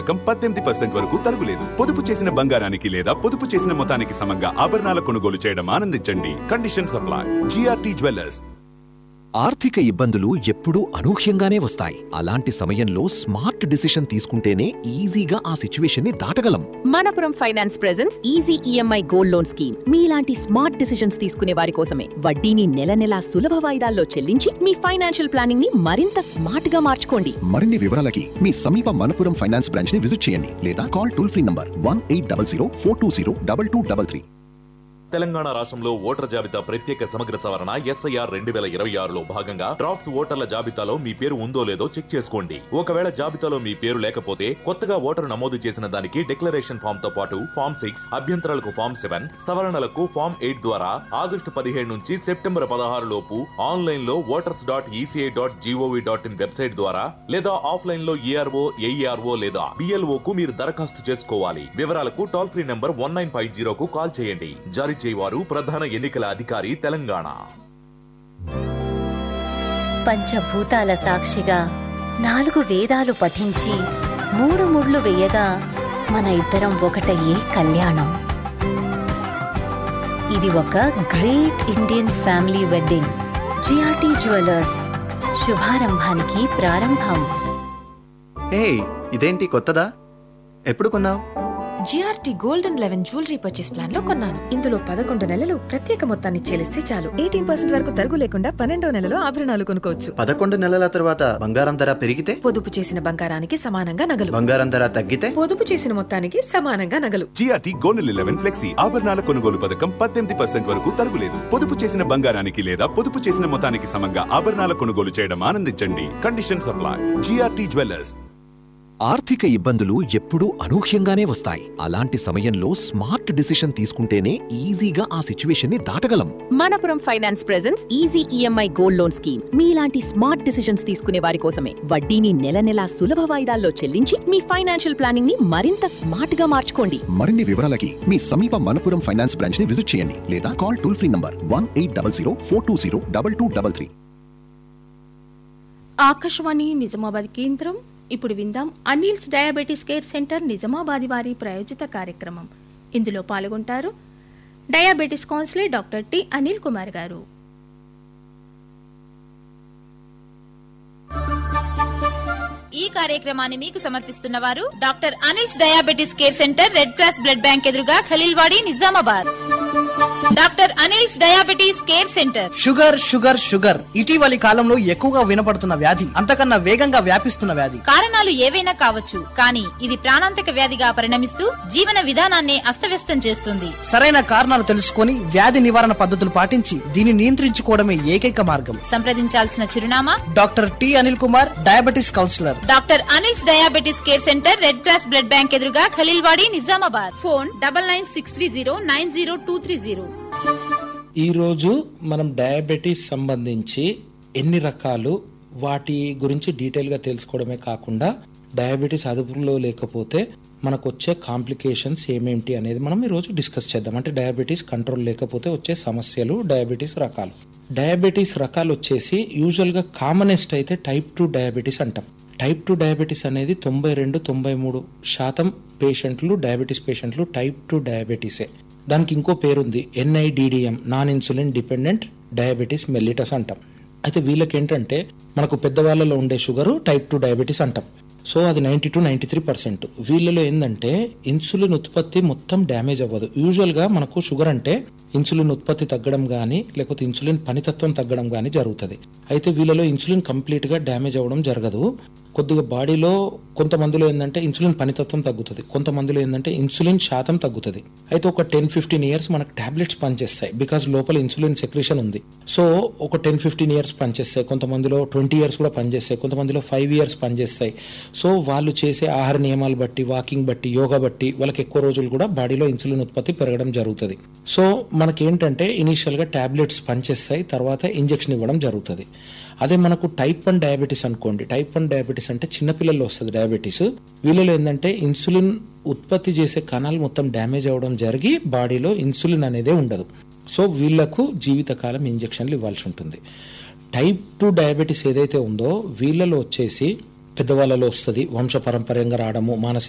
పథకం పద్దెనిమిది పర్సెంట్ వరకు తరుగులేదు పొదుపు చేసిన బంగారానికి లేదా పొదుపు చేసిన మొత్తానికి సమంగా ఆభరణాల కొనుగోలు చేయడం ఆనందించండి కండిషన్ సప్లై జిఆర్టీ జ్యువెలర్స్ ఆర్థిక ఇబ్బందులు ఎప్పుడూ అనూహ్యంగానే వస్తాయి అలాంటి సమయంలో స్మార్ట్ డిసిషన్ తీసుకుంటేనే ఈజీగా ఆ సిచ్యువేషన్ ని దాటగలం Manappuram finance presents easy EMI gold loan scheme మీలాంటి స్మార్ట్ డిసిషన్స్ తీసుకునే వారి కోసమే వడ్డీని నెల నెలా సులభ వాయిదాల్లో చెల్లించి మీ ఫైనాన్షియల్ ప్లానింగ్ ని మరింత స్మార్ట్ గా మార్చుకోండి మరిన్ని వివరాలకి మీ సమీప మనపురం ఫైనాన్స్ బ్రాంచ్ ని విజిట్ చేయండి లేదా call toll free number one eight double zero four two zero double two double three Telangana రాష్ట్రంలో ఓటర్ జాబితా ప్రత్యేక సమగ్ర సవరణ ఎస్ఐఆర్ రెండు వేల ఇరవై ఆరులో భాగంగా డ్రాఫ్ట్స్ ఓటర్ల జాబితాలో మీ పేరు ఉందో లేదో చెక్ చేసుకోండి ఒకవేళ జాబితాలో మీ పేరు లేకపోతే కొత్తగా ఓటరు నమోదు చేసిన దానికి డిక్లరేషన్ ఫామ్ తో పాటు ఫామ్ సిక్స్ అభ్యంతరాలకు ఫామ్ సెవెన్ సవరణలకు ఫామ్ ఎయిట్ ద్వారా ఆగస్టు పదిహేడు నుంచి సెప్టెంబర్ పదహారు లోపు ఆన్లైన్ లో voters dot ECI dot GOV dot in website ద్వారా లేదా ఆఫ్లైన్ లో ఏఆర్ఓ ఏఈఆర్ఓ లేదా బిఎల్ఓ కు మీరు దరఖాస్తు చేసుకోవాలి వివరాలకు toll free number one nine five జీరోకు కాల్ చేయండి జారీ చేయవారు ప్రధాన ఎన్నికల అధికారి తెలంగాణ పంచభూతాల సాక్షిగా నాలుగు వేదాలు పఠించి మూడు ముళ్ళు వేయగా మన ఇద్దరం ఒకటయ్యే కళ్యాణం ఇది ఒక great Indian family wedding GRT jewellers శుభారంభానికి ప్రారంభం హే ఇదేంటి కొత్తదా ఎప్పుడు కొన్నావు GRT gold and eleven jewellery purchase plan లో కొన్నాను ఇందులో పదకొండు నెలలు ప్రత్యేక మొత్తాన్ని చెల్లిస్తే చాలు ఎయిటీన్ పర్సెంట్ వరకు తరుగు లేకుండా పన్నెండో నెలలో ఆభరణాలు కొనుక్కోవచ్చు పదకొండు నెలల తర్వాత బంగారం ధర పెరిగితే పొదుపు చేసిన బంగారానికి సమానంగా నగలు బంగారం ధర తగ్గితే పొదుపు చేసిన మొత్తానికి సమానంగా నగలు జిఆర్టీ గోల్డ్ లెవెన్ ఫ్లెక్సీ ఆభరణాల కొనుగోలు పథకం పద్దెనిమిది పర్సెంట్ వరకు తరుగులేదు పొదుపు చేసిన బంగారానికి లేదా పొదుపు చేసిన మొత్తానికి సమంగా ఆభరణాల కొనుగోలు చేయడం ఆనందించండి కండిషన్ సప్లై జిఆర్టీ జ్యువెలర్స్ ఆర్థిక ఇబ్బందులు ఎప్పుడూ అనూహ్యంగానే వస్తాయి అలాంటి సమయంలో స్మార్ట్ డిసిషన్ తీసుకుంటేనే ఈజీగా ఆ సిచ్యువేషన్ ని దాటగలం Manappuram finance presents easy EMI gold loan scheme మీలాంటి స్మార్ట్ డిసిషన్స్ తీసుకునే వారి కోసమే వడ్డీని నెల నెలా సులభ వాయిదాల్లో చెల్లించి మీ ఫైనాన్షియల్ ప్లానింగ్ ని మరింత స్మార్ట్ గా మార్చుకోండి మరిన్ని వివరాలకి మీ సమీప మనపురం ఫైనాన్స్ బ్రాంచ్ ని విజిట్ చేయండి లేదా call toll free number one eight double zero four two zero double two double three Akashvani Nizamabad కేంద్రం ఇప్పుడు విందాం Anil's diabetes care centre Nizamabad వారి ప్రాయోజిత కార్యక్రమం ఇందులో పాల్గొంటారు diabetes counsellor doctor T Anil Kumar గారు ఈ కార్యక్రమాన్ని మీకు సమర్పిస్తున్న వారు doctor Anil's diabetes care centre red cross blood bank ఎదురుగా Khaleelwadi Nizamabad doctor Anil's diabetes care centre sugar sugar sugar ఇటీవలి కాలంలో ఎక్కువగా వినపడుతున్న వ్యాధి అంతకన్నా వేగంగా వ్యాపిస్తున్న వ్యాధి కారణాలు ఏవైనా కావచ్చు కానీ ఇది ప్రాణాంతక వ్యాధిగా పరిణమిస్తూ జీవన విధానాన్ని అస్తవ్యస్తం చేస్తుంది సరైన కారణాలు తెలుసుకొని వ్యాధి నివారణ పద్ధతులు పాటించి దీన్ని నియంత్రించుకోవడమే ఏకైక మార్గం సంప్రదించాల్సిన చిరునామా doctor T Anil Kumar diabetes counsellor doctor Anil's diabetes care centre red cross blood bank ఎదురుగా Khaleelwadi Nizamabad phone double nine six three zero nine zero two three zero ఈరోజు మనం డయాబెటీస్ సంబంధించి ఎన్ని రకాలు వాటి గురించి డీటెయిల్గా తెలుసుకోవడమే కాకుండా డయాబెటీస్ అదుపులో లేకపోతే మనకు వచ్చే కాంప్లికేషన్స్ ఏమేంటి అనేది మనం ఈరోజు డిస్కస్ చేద్దాం అంటే డయాబెటీస్ కంట్రోల్ లేకపోతే వచ్చే సమస్యలు డయాబెటీస్ రకాలు డయాబెటీస్ రకాలు వచ్చేసి యూజువల్గా కామనెస్ట్ అయితే టైప్ టూ డయాబెటీస్ అంటాం టైప్ టూ డయాబెటీస్ అనేది తొంభై రెండు తొంభై మూడు శాతం పేషెంట్లు డయాబెటీస్ పేషెంట్లు టైప్ టూ డయాబెటీసే దానికి ఇంకో పేరుంది NIDDM non insulin dependent diabetes mellitus అంటాం అయితే వీళ్ళకి ఏంటంటే మనకు పెద్దవాళ్ళలో ఉండే షుగర్ టైప్ టూ డయాబెటీస్ అంటాం సో అది ninety two ninety three percent వీళ్ళలో ఏంటంటే ఇన్సులిన్ ఉత్పత్తి మొత్తం డ్యామేజ్ అవ్వదు యూజువల్గా మనకు షుగర్ అంటే ఇన్సులిన్ ఉత్పత్తి తగ్గడం కానీ లేకపోతే ఇన్సులిన్ పనితత్వం తగ్గడం కానీ జరుగుతుంది అయితే వీళ్ళలో ఇన్సులిన్ కంప్లీట్గా డ్యామేజ్ అవ్వడం జరగదు కొద్దిగా బాడీలో కొంతమందిలో ఏంటంటే ఇన్సులిన్ పనితత్వం తగ్గుతుంది కొంతమందిలో ఏంటంటే ఇన్సులిన్ శాతం తగ్గుతుంది అయితే ఒక టెన్ ఫిఫ్టీన్ ఇయర్స్ మనకు టాబ్లెట్స్ పనిచేస్తాయి బికాస్ లోపల ఇన్సులిన్ సెక్రేషన్ ఉంది సో ఒక టెన్ ఫిఫ్టీన్ ఇయర్స్ పనిచేస్తాయి కొంతమందిలో ట్వంటీ ఇయర్స్ కూడా పనిచేస్తాయి కొంతమందిలో ఫైవ్ ఇయర్స్ పనిచేస్తాయి సో వాళ్ళు చేసే ఆహార నియమాలు బట్టి వాకింగ్ బట్టి యోగా బట్టి వాళ్ళకి ఎక్కువ రోజులు కూడా బాడీలో ఇన్సులిన్ ఉత్పత్తి పెరగడం జరుగుతుంది సో మనకేంటంటే ఇనీషియల్గా టాబ్లెట్స్ పనిచేస్తాయి తర్వాత ఇంజెక్షన్ ఇవ్వడం జరుగుతుంది అదే మనకు టైప్ వన్ డయాబెటీస్ అనుకోండి టైప్ వన్ డయాబెటీస్ అంటే చిన్నపిల్లల్లో వస్తుంది డయాబెటీస్ వీళ్ళలో ఏంటంటే ఇన్సులిన్ ఉత్పత్తి చేసే కణాలు మొత్తం డ్యామేజ్ అవ్వడం జరిగి బాడీలో ఇన్సులిన్ అనేదే ఉండదు సో వీళ్లకు జీవితకాలం ఇంజెక్షన్లు ఇవ్వాల్సి ఉంటుంది టైప్ టూ డయాబెటీస్ ఏదైతే ఉందో వీళ్ళలో వచ్చేసి పెద్దవాళ్ళలో వస్తుంది వంశ పరంపర్యంగా రావడము మానసిక